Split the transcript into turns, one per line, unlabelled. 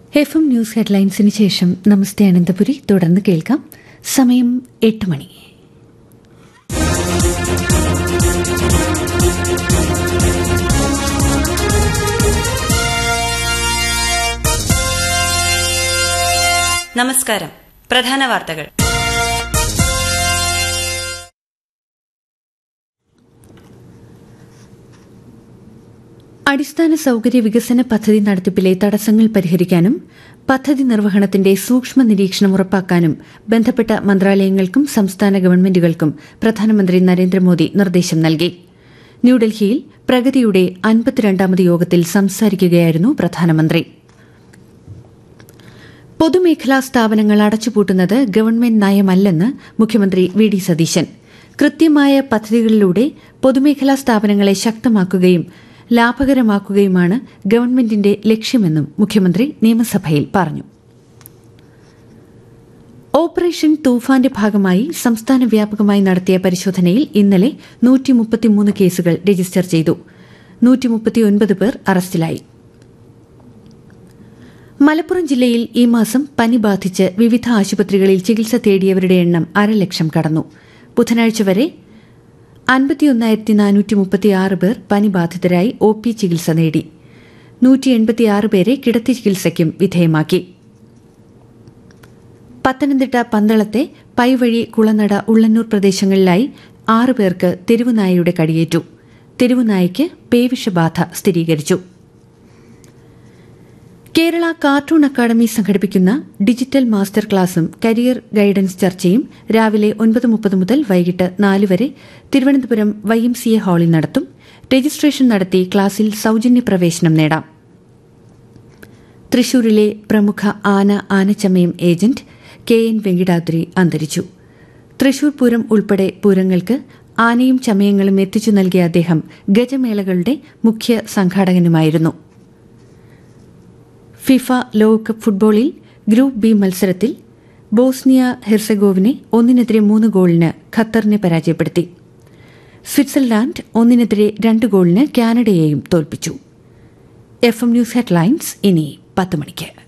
F M news ഹെഡ്ലൈൻസിന് ശേഷം നമസ്തേ അനന്തപുരി തുടർന്ന് കേൾക്കാം സമയം എട്ട് മണി
നമസ്കാരം പ്രധാന വാർത്തകൾ
അടിസ്ഥാന സൌകര്യ വികസന പദ്ധതി നടത്തിപ്പിലെ തടസ്സങ്ങൾ പരിഹരിക്കാനും പദ്ധതി നിർവഹണത്തിന്റെ സൂക്ഷ്മ നിരീക്ഷണം ഉറപ്പാക്കാനും ബന്ധപ്പെട്ട മന്ത്രാലയങ്ങൾക്കും സംസ്ഥാന ഗവൺമെന്റുകൾക്കും പ്രധാനമന്ത്രി നരേന്ദ്രമോദി നിർദ്ദേശം നൽകി ന്യൂഡൽഹിയിൽ പ്രഗതിയുടെ അൻപത്തിരണ്ടാമത് യോഗത്തിൽ സംസാരിക്കുകയായിരുന്നു പ്രധാനമന്ത്രി പൊതുമേഖലാ സ്ഥാപനങ്ങൾ അടച്ചുപൂട്ടുന്നത് ഗവൺമെന്റ് നയമല്ലെന്ന് മുഖ്യമന്ത്രി വി ഡി സതീശൻ കൃത്യമായ പദ്ധതികളിലൂടെ പൊതുമേഖലാ സ്ഥാപനങ്ങളെ ശക്തമാക്കുകയും ലാഭകരമാക്കുകയുമാണ് ഗവൺമെന്റിന്റെ ലക്ഷ്യമെന്നും മുഖ്യമന്ത്രി നിയമസഭയിൽ പറഞ്ഞു ഓപ്പറേഷൻ തൂഫാന്റെ ഭാഗമായി സംസ്ഥാന വ്യാപകമായി നടത്തിയ പരിശോധനയിൽ ഇന്നലെ നൂറ്റിമുപ്പത്തിമൂന്ന് കേസുകൾ രജിസ്റ്റർ ചെയ്തു നൂറ്റിമുപ്പത്തിയൊൻപത് പേർ അറസ്റ്റിലായി മലപ്പുറം ജില്ലയിൽ ഈ മാസം പനി ബാധിച്ച് വിവിധ ആശുപത്രികളിൽ ചികിത്സ തേടിയവരുടെ എണ്ണം അരലക്ഷം കടന്നു ബുധനാഴ്ച വരെ അൻപത്തിയൊന്നായിരത്തി നാനൂറ്റി മുപ്പത്തിയാറ് പേർ പനി ബാധിതരായി ഒ പി ചികിത്സ നേടി നൂറ്റി എൺപത്തിയാറ് പേരെ കിടത്തി ചികിത്സയ്ക്കും വിധേയമാക്കി പത്തനംതിട്ട പന്തളത്തെ പൈവഴി കുളനട ഉള്ളന്നൂർ പ്രദേശങ്ങളിലായി ആറ് പേർക്ക് തെരുവുനായയുടെ കടിയേറ്റു തെരുവുനായയ്ക്ക് പേവിഷബാധ സ്ഥിരീകരിച്ചു കേരള കാർട്ടൂൺ അക്കാദമി സംഘടിപ്പിക്കുന്ന ഡിജിറ്റൽ മാസ്റ്റർ ക്ലാസും കരിയർ ഗൈഡൻസ് ചർച്ചയും രാവിലെ ഒൻപത് മുപ്പത് മുതൽ വൈകിട്ട് നാല് വരെ Thiruvananthapuram Y M C A ഹാളിൽ നടത്തും രജിസ്ട്രേഷൻ നടത്തി ക്ലാസിൽ സൌജന്യ പ്രവേശനം നേടാം തൃശൂരിലെ പ്രമുഖ ആന ആനച്ചമയം ഏജന്റ് കെ എൻ വെങ്കിടാദ്രി അന്തരിച്ചു തൃശൂർ പൂരം ഉൾപ്പെടെ പൂരങ്ങൾക്ക് ആനയും ചമയങ്ങളും എത്തിച്ചു നൽകിയ അദ്ദേഹം ഗജമേളകളുടെ മുഖ്യ സംഘാടകനുമായിരുന്നു ഫിഫ ലോകകപ്പ് ഫുട്ബോളിൽ ഗ്രൂപ്പ് ബി മത്സരത്തിൽ ബോസ്നിയ ഹെർസഗോവിനെ ഒന്നിനെതിരെ മൂന്ന് ഗോളിന് ഖത്തറിനെ പരാജയപ്പെടുത്തി സ്വിറ്റ്സർലാൻഡ് ഒന്നിനെതിരെ രണ്ട് ഗോളിന് കാനഡയെയും തോൽപ്പിച്ചു എഫ് എം ന്യൂസ് ഹെഡ്ലൈൻസ് ഇനി പത്ത് മണിക്ക്